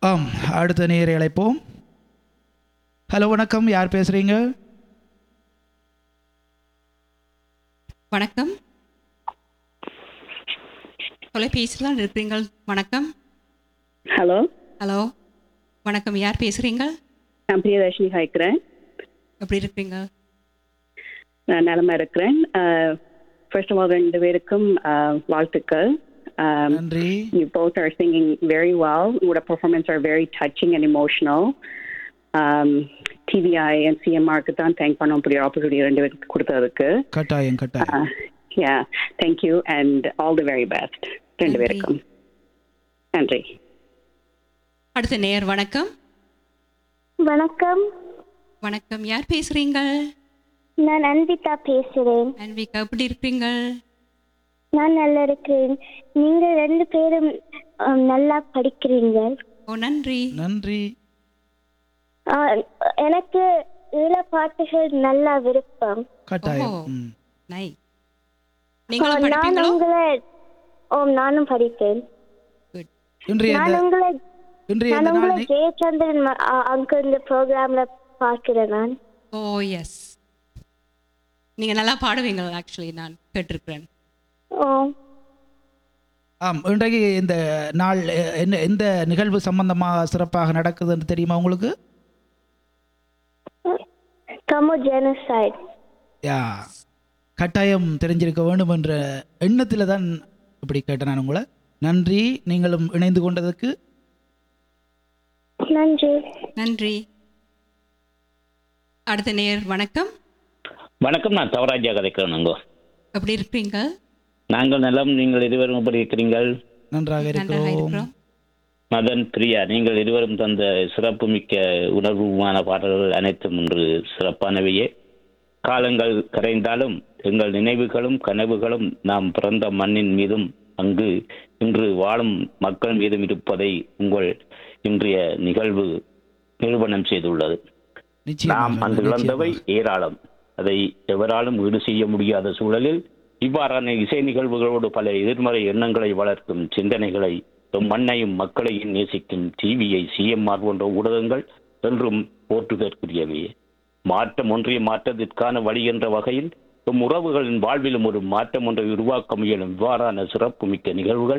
ஆம் அடுத்த நேரை அழைப்போம் ஹலோ வணக்கம் யார் பேசுகிறீங்க வணக்கம் தொலைபேசியில் இருக்கிறீங்கள் வணக்கம் ஹலோ ஹலோ வணக்கம் யார் பேசுகிறீங்க நான் பிரியதர்ஷினி ஹாய்க்கிறேன் எப்படி இருக்கிறீங்க நான் நலமா இருக்கிறேன் ஃபர்ஸ்ட் ஆஃப் ஆல் ரெண்டு பேருக்கும் uh, வாழ்த்துக்கள் Um, நன்றி you both are singing very well. உங்களோட performance are very touching and emotional. Um, TVI and CMR-க்கு தான் தேங்க் பண்ண முடிய ஆப்பர்ச்சுனிட்டி ரெண்டு பேருக்கு கொடுத்ததுக்கு கட்டாயம் கட்டாயம் Uh, yeah, thank you and all the very best ரெண்டு நன்றி. பேருக்கும் நன்றி அடுத்த நேர் வணக்கம் வணக்கம் வணக்கம் யார் பேசுகிறீங்க நான் அன்விதா பேசுறேன் அன்விகா எப்படி இருக்கிறீங்க நான் நல்லா இருக்கிறேன் நீங்க ரெண்டு பேரும் அஹ், நல்லா படிக்கிறீங்க ஓ நன்றி அஹ், நன்றி எனக்கு ஈழ பாட்டுகள் நல்லா விருப்பம் கட்டாயம் ஓஹோ. ம். நை அஹ், நீங்களும் நான் படிப்பீங்களோ உங்களை ஓ நானும் படிப்பேன் குட் இன்றைய நான் இந்த உங்களை இன்றைய நான் இந்த உங்களை நாள் நி- ஜெயச்சந்திரன் ம- அ- அங்க இந்த ப்ரோக்ராம்ல பார்க்கிறேன் நான் ஓ எஸ் நீங்கள் நல்லா பாடுவீங்க ஆக்சுவலி நான் கேட்டிருக்கிறேன் ஓ ஆம் இன்றைக்கு இந்த நாள் எ- என்ன எந்த நிகழ்வு சம்பந்தமாக சிறப்பாக நடக்குதுன்னு தெரியுமா உங்களுக்கு கமோ ஜெனசைட் யா கட்டாயம் தெரிஞ்சிருக்க வேண்டும் என்ற எண்ணத்தில் தான் இப்படி கேட்டேன் நான் உங்களை நன்றி நீங்களும் இணைந்து கொண்டதற்கு நன்றி நன்றி அடுத்த நேர் வணக்கம் வணக்கம் நான் தவராஜா கதைக்கிறேனுங்க எப்படி இருக்கிறீங்க நாங்கள் நலம் நீங்கள் இருவரும் எப்படி இருக்கிறீங்கள் நன்றாக நன்றாக இருக்கிறோம் இருக்கிறோம் மதன் பிரியா நீங்கள் இருவரும் தந்த சிறப்புமிக்க உணர்வுமான பாடல்கள் அனைத்தும் இன்று சிறப்பானவையே காலங்கள் கரைந்தாலும் எங்கள் நினைவுகளும் கனவுகளும் நாம் பிறந்த மண்ணின் மீதும் அங்கு இன்று வாழும் மக்கள் மீதும் இருப்பதை உங்கள் இன்றைய நிகழ்வு நிரூபணம் செய்துள்ளது நாம் நிச்சயமாக அந்த இழந்தவை நிச்சயமாக. ஏராளம் அதை எவராலும் ஈடு செய்ய முடியாத சூழலில் இவ்வாறான இசை நிகழ்வுகளோடு பல எதிர்மறை எண்ணங்களை வளர்க்கும் சிந்தனைகளை எம் மண்ணையும் மக்களையும் நேசிக்கும் டிவியை சிஎம்ஆர் போன்ற ஊடகங்கள் என்றும் போற்றுதற்குரியவையே மாற்றம் ஒன்றிய மாற்றத்திற்கான வழி என்ற வகையில் எம் உறவுகளின் வாழ்விலும் ஒரு மாற்றம் ஒன்றை உருவாக்க முயலும் இவ்வாறான சிறப்புமிக்க நிகழ்வுகள்